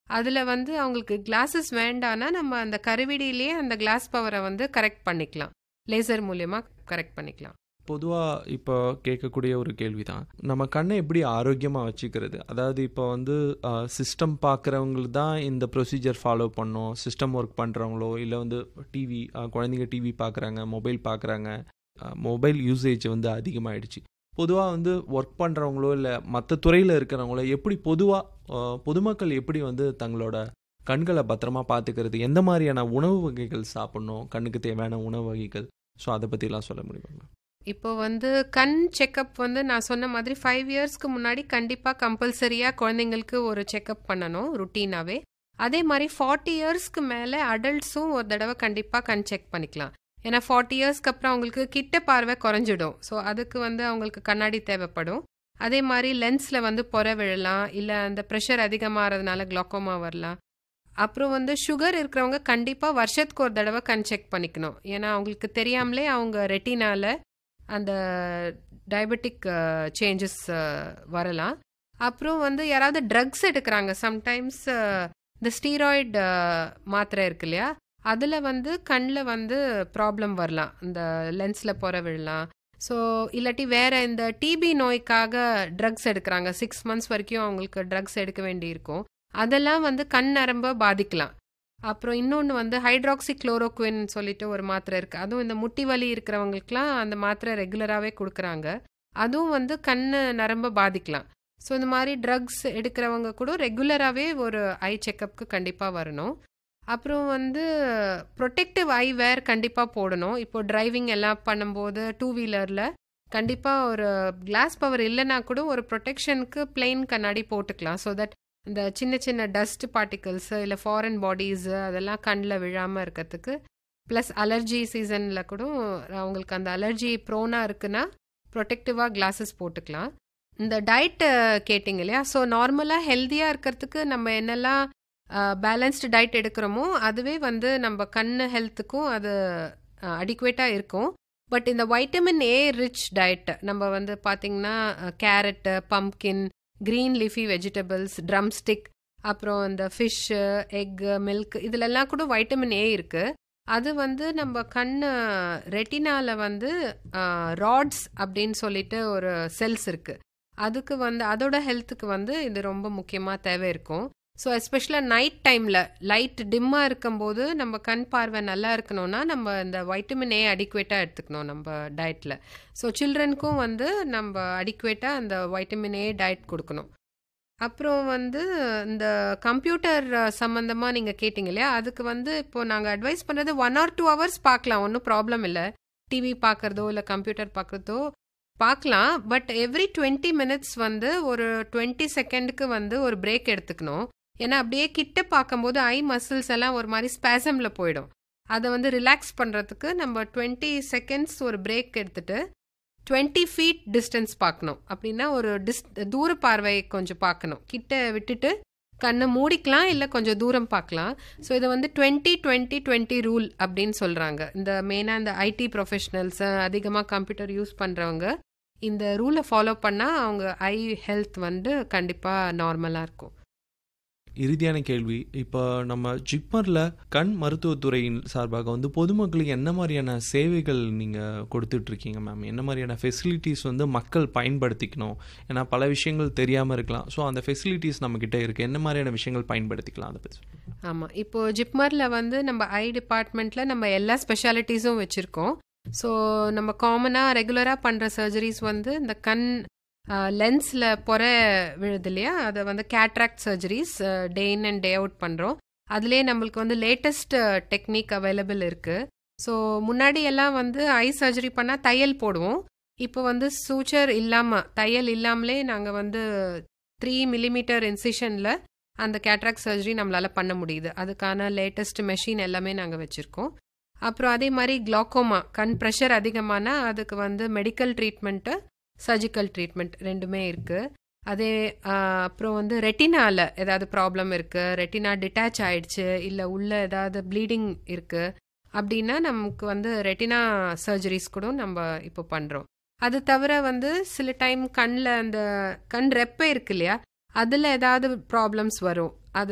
அதில வந்து அவங்களுக்கு கிளாஸஸ் வேண்டான்னா, நம்ம அந்த கருவிழியிலேயே அந்த கிளாஸ் பவர வந்து கரெக்ட் பண்ணிக்கலாம். லேசர் மூலியமா கரெக்ட் பண்ணிக்கலாம். பொதுவா இப்போ கேட்கக்கூடிய ஒரு கேள்வி தான். நம்ம கண்ண எப்படி ஆரோக்கியமா வச்சுக்கிறது? அதாவது இப்போ வந்து அ சிஸ்டம் பார்க்குறவங்களுக்கு தான் இந்த ப்ரொசீஜர் ஃபாலோ பண்ணணும். சிஸ்டம் ஒர்க் பண்றவங்களோ, இல்ல வந்து டிவி அ குழந்தைங்க டிவி பார்க்குறாங்க, மொபைல் பார்க்குறாங்க. அ மொபைல் யூசேஜ் வந்து அதிகமாயிடுச்சு. பொதுவா வந்து ஒர்க் பண்றவங்களோ, இல்ல மத்த துறையில இருக்கிறவங்களோ எப்படி பொதுவா அ பொதுமக்கள் எப்படி வந்து தங்களோட கண்கள பத்திரமா பார்த்துக்கிறது? எந்த மாரியான உணவு வகைகள் சாப்பிடணும்? கண்ணுக்கு தேவையான உணவு வகைகள். ஸோ அத பத்திலாம் சொல்ல முடியுமா மேம்? இப்போ வந்து கண் செக்கப் வந்து நான் சொன்ன மாதிரி 5 இயர்ஸ்க்கு முன்னாடி கண்டிப்பா கம்பல்சரியா குழந்தைங்களுக்கு ஒரு செக்கப் பண்ணணும் ருட்டீனாவே. அதே மாரி 40 இயர்ஸ்க்கு மேல அடல்ட்ஸும் ஒரு தடவ கண்டிப்பா கண் செக் பண்ணிக்கலாம். ஏன்னா 40 இயர்ஸ்க்கு அப்புறம் அவங்களுக்கு கிட்ட பார்வை குறைஞ்சிடும். ஸோ அதுக்கு வந்து அவங்களுக்கு கண்ணாடி தேவைப்படும். அதே மாரி லென்ஸ்ல வந்து பொற விழலாம். இல்ல அந்த பிரஷர் அதிகமாறதுனால குளோக்கோமா வரலாம். அப்புறம் வந்து சுகர் இருக்கிறவங்க கண்டிப்பா வருஷத்துக்கு ஒரு தடவ கண் செக் பண்ணிக்கணும். ஏன்னா அவங்களுக்கு தெரியாமலே அவங்க ரெட்டினால அந்த டயபெட்டிக் அ சேஞ்சஸ் அ வரலாம். அப்புறம் வந்து யாராவது ட்ரக்ஸ் எடுக்குறாங்க. சம்டைம்ஸ் இந்த ஸ்டீராய்டு அ மாத்திரை இருக்கு இல்லையா? அதில வந்து கண்ல வந்து ப்ராப்ளம் வரலாம். இந்த லென்ஸ்ல பொற விழலாம். ஸோ இல்லாட்டி வேற இந்த டிபி நோய்க்காக ட்ரக்ஸ் எடுக்குறாங்க. 6 மந்த்ஸ் வரைக்கும் அவங்களுக்கு ட்ரக்ஸ் எடுக்க வேண்டியிருக்கும். அதெல்லாம் வந்து கண் நரம்ப பாதிக்கலாம். அப்புறம் இன்னொன்னு வந்து ஹைட்ராக்ஸி குளோரோகுயின் சொல்லிட்டு ஒரு மாத்திரை இருக்கு. அதுவும் இந்த முட்டி வலி இருக்கிறவங்களுக்குலாம் அந்த மாத்திரை ரெகுலராவே குடுக்குறாங்க. அதுவும் வந்து கண்ணு நரம்ப பாதிக்கலாம். ஸோ இந்த மாரி ட்ரக்ஸ் எடுக்கிறவங்க கூட ரெகுலராவே ஒரு ஐ செக்கப்க்கு கண்டிப்பா வரணும். அப்புறம் வந்து புரொடெக்டிவ் ஐ வேர் கண்டிப்பா போடணும். இப்போ டிரைவிங் எல்லாம் பண்ணும்போது டூ வீலர்ல கண்டிப்பா ஒரு கிளாஸ் பவர் இல்லன்னா கூட ஒரு புரொடெக்ஷனுக்கு பிளெயின் கண்ணாடி போட்டுக்கலாம். ஸோ தட் இந்த சின்ன சின்ன டஸ்ட் பார்ட்டிகிள்ஸ் இல்ல ஃபாரின் பாடிஸ் அதெல்லாம் கண்ல விழாம இருக்கறதுக்கு. பிளஸ் அலர்ஜி சீசன்ல கூட அவங்களுக்கு அந்த அலர்ஜி ப்ரோனா இருக்குன்னா புரொடெக்டிவா கிளாஸஸ் போட்டுக்கலாம். இந்த டயட் கேட்டீங்க இல்லையா? ஸோ நார்மலா ஹெல்தியா இருக்கிறதுக்கு நம்ம என்னெல்லாம் அ பேலன்ஸ்டு டயட் எடுக்கிறோமோ, அதுவே வந்து நம்ம கண்ணு ஹெல்த்துக்கும் அது அ அடிக்குவேட்டா இருக்கும். பட் இந்த வைட்டமின் ஏ ரிச் டயட் நம்ம வந்து பார்த்தீங்கன்னா, carrot, pumpkin, green leafy vegetables, drumstick, அப்புறம் இந்த ஃபிஷ், எக், மில்க் இதுலலாம் கூட வைட்டமின் ஏ இருக்கு. அது வந்து நம்ம கண்ணு ரெட்டினால வந்து அ ராட்ஸ் அப்படின்னு சொல்லிட்டு ஒரு செல்ஸ் இருக்கு. அதுக்கு வந்து அதோட ஹெல்த்துக்கு வந்து இது ரொம்ப முக்கியமா தேவை இருக்கும். ஸோ எஸ்பெஷலா நைட் டைம்ல லைட் டிம்மா இருக்கும்போது நம்ம கண் பார்வை நல்லா இருக்கணும்னா, நம்ம இந்த வைட்டமின் ஏ அடிக்குவேட்டா எடுத்துக்கணும் நம்ப டயட்ல. ஸோ சில்ட்ரனுக்கும் வந்து நம்ப அடிக்குவேட்டா அந்த வைட்டமின் ஏ டயட் குடுக்கணும். அப்புறம் வந்து இந்த கம்ப்யூட்டர் சம்மந்தமா நீங்க கேட்டீங்க இல்லையா? அதுக்கு வந்து இப்போ நாங்க அட்வைஸ் பண்றது 1 ஆர் 2 ஹவர்ஸ் பார்க்கலாம். ஒண்ணும் ப்ராப்ளம் இல்ல. டிவி பார்க்கறதோ, இல்ல கம்ப்யூட்டர் பார்க்கறதோ பார்க்கலாம். பட் எவ்ரி 20 மினிட்ஸ் வந்து ஒரு 20 செகண்டுக்கு வந்து ஒரு பிரேக் எடுத்துக்கணும். ஏன்னா அப்படியே கிட்ட பார்க்கும்போது ஐ மசில்ஸ் எல்லாம் ஒரு மாரி ஸ்பாசம்ல போயிடும். அத வந்து ரிலாக்ஸ் பண்றதுக்கு நம்ம 20 செகண்ட்ஸ் ஒரு பிரேக் எடுத்துட்டு 20 ஃபீட் டிஸ்டன்ஸ் பார்க்கணும். அப்படின்னா ஒரு டிஸ் தூர பார்வை கொஞ்சம் பார்க்கணும். கிட்ட விட்டுட்டு கண்ண மூடிக்கலாம். இல்ல கொஞ்சம் தூரம் பார்க்கலாம். ஸோ இத வந்து 20, 20, 20 ரூல் அப்படின்னு சொல்றாங்க. இந்த மெயினா இந்த ஐடி ப்ரொஃபஷனல்ஸ் அதிகமா கம்ப்யூட்டர் யூஸ் பண்றவங்க இந்த ரூல ஃபாலோ பண்ணா அவங்க ஐ ஹெல்த் வந்து கண்டிப்பா நார்மலா இருக்கும். இறுதியான கேள்வி. இப்போ நம்ம ஜிப்மர்ல கண் மருத்துவத்துறையின் சார்பாக வந்து பொதுமக்களுக்கு என்ன மாரியான சேவைகள் நீங்க குடுத்துட்டு இருக்கீங்க மேம்? என்ன மாரியான ஃபெசிலிட்டீஸ் வந்து மக்கள் பயன்படுத்திக்கணும்? ஏன்னா பல விஷயங்கள் தெரியாம இருக்கலாம். ஸோ அந்த ஃபெசிலிட்டீஸ் நம்மகிட்ட இருக்கு. என்ன மாரியான விஷயங்கள் பயன்படுத்திக்கலாம்? அத பத்தி சொல்லுங்க. ஆமா. இப்போ ஜிப்மர்ல வந்து நம்ம ஐ டிபார்ட்மெண்ட்ல நம்ம எல்லா ஸ்பெஷாலிட்டீஸும் வச்சிருக்கோம். ஸோ நம்ம காமனா ரெகுலரா பண்ற சர்ஜரிஸ் வந்து இந்த கண் அ லென்ஸ்ல பொற விழுது இல்லையா? அத வந்து cataract surgeries day in and day out பண்றோம். அதிலேயே நம்மளுக்கு வந்து லேட்டஸ்ட் டெக்னிக் அவைலபிள் இருக்கு. ஸோ முன்னாடி எல்லாம் வந்து ஐ சர்ஜரி பண்ணா தையல் போடுவோம். இப்போ வந்து சூச்சர் இல்லாம தையல் இல்லாமலே நாங்க வந்து 3 மில்லிமீட்டர் இன்சிஷன்ல அந்த கேட்ராக்ட் சர்ஜரி நம்மளால பண்ண முடியுது. அதுக்கான லேட்டஸ்ட் மெஷின் எல்லாமே நாங்க வச்சிருக்கோம். அப்புறம் அதே மாரி குளோக்கோமா கண் பிரஷர் அதிகமானா அதுக்கு வந்து மெடிக்கல் ட்ரீட்மெண்ட், சர்ஜிக்கல் ட்ரீட்மெண்ட் 2மே இருக்கு. அதே அ அப்புறம் வந்து ரெட்டினால ஏதாவது ப்ராப்ளம் இருக்கு. ரெட்டினா டிட்டாச் ஆயிடுச்சு. இல்ல உள்ள ஏதாவது ப்ளீடிங் இருக்கு. அப்படின்னா நமக்கு வந்து ரெட்டினா சர்ஜரிஸ் கூட நம்ப இப்போ பண்றோம். அது தவிர வந்து சில டைம் கண்ல அந்த கண் ரெப்பை இருக்கு இல்லையா? அதுல ஏதாவது ப்ராப்ளம்ஸ் வரும்.